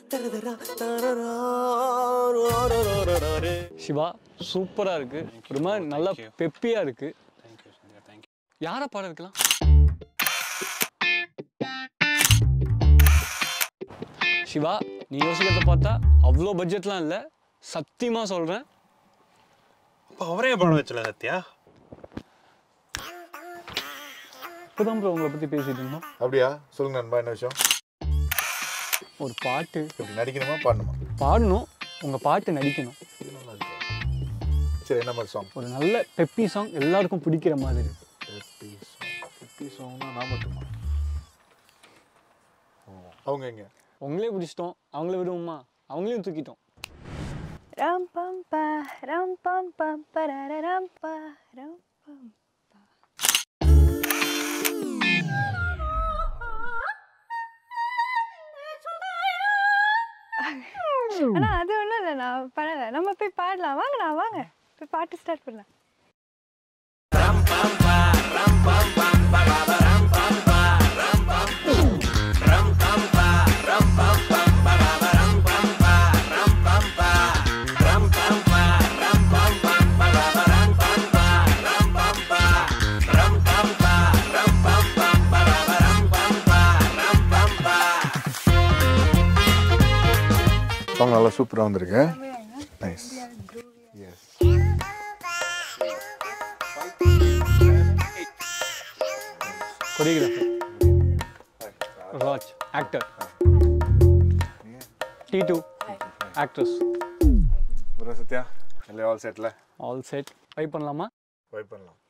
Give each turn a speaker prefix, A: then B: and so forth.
A: சிவா சூப்பரா இருக்கு ஒரு மாதிரி நல்லா
B: Thank you.
A: பெப்பியா இருக்கு
B: தேங்க்யூ சந்தியா தேங்க்யூ
A: யாரை பாட வைக்கலாம் சிவா நீ யோசிக்கிறத பார்த்தா அவ்வளோ பட்ஜெட்லாம் இல்லை சத்தியமா சொல்றேன்
B: அப்போ அவரே பாட வச்சல சத்யா
A: இப்போதான் ப்ரோ உங்களை பத்தி பேசிட்டு இருந்தோம்
C: அப்படியா சொல்லுங்க நண்பா என்ன விஷயம்
A: ஒரு பாட்டு
C: இப்படி நடிக்கணுமா பாடணுமா
A: பாடணும் உங்க பாட்டு நடிக்கணும்
C: இது நல்லா இருக்கு சரி என்ன மாதிரி சாங்
A: ஒரு நல்ல பெப்பி சாங் எல்லாருக்கும் பிடிக்கிற மாதிரி
C: ஹெப்பி சாங் ஹெப்பி சாங்னா நான் மட்டுமா ஓ அவங்க எங்க
A: உங்களே பிடிச்சிட்டோம் அவங்கள விடுவோமா அவங்களையும் தூக்கிட்டோம்
D: ரம் பம் பா ரம் பம் பம் பரர ரம் பா ரம் பம் ஆனா அது ஒன்றும் இல்லை நான் பண்ணலை நம்ம போய் பாடலாம் வாங்க நான் வாங்க போய் பாட்டு ஸ்டார்ட் பண்ணலாம்
C: சாங் நல்லா சூப்பராக வந்திருக்கு nice yes
A: choreographer Raj actor டி டூ ஆக்ட்ரஸ்
C: ப்ரோ சத்யா இல்லை all settle
A: all set try பண்ணலாமா
C: ட்ரை பண்ணலாம்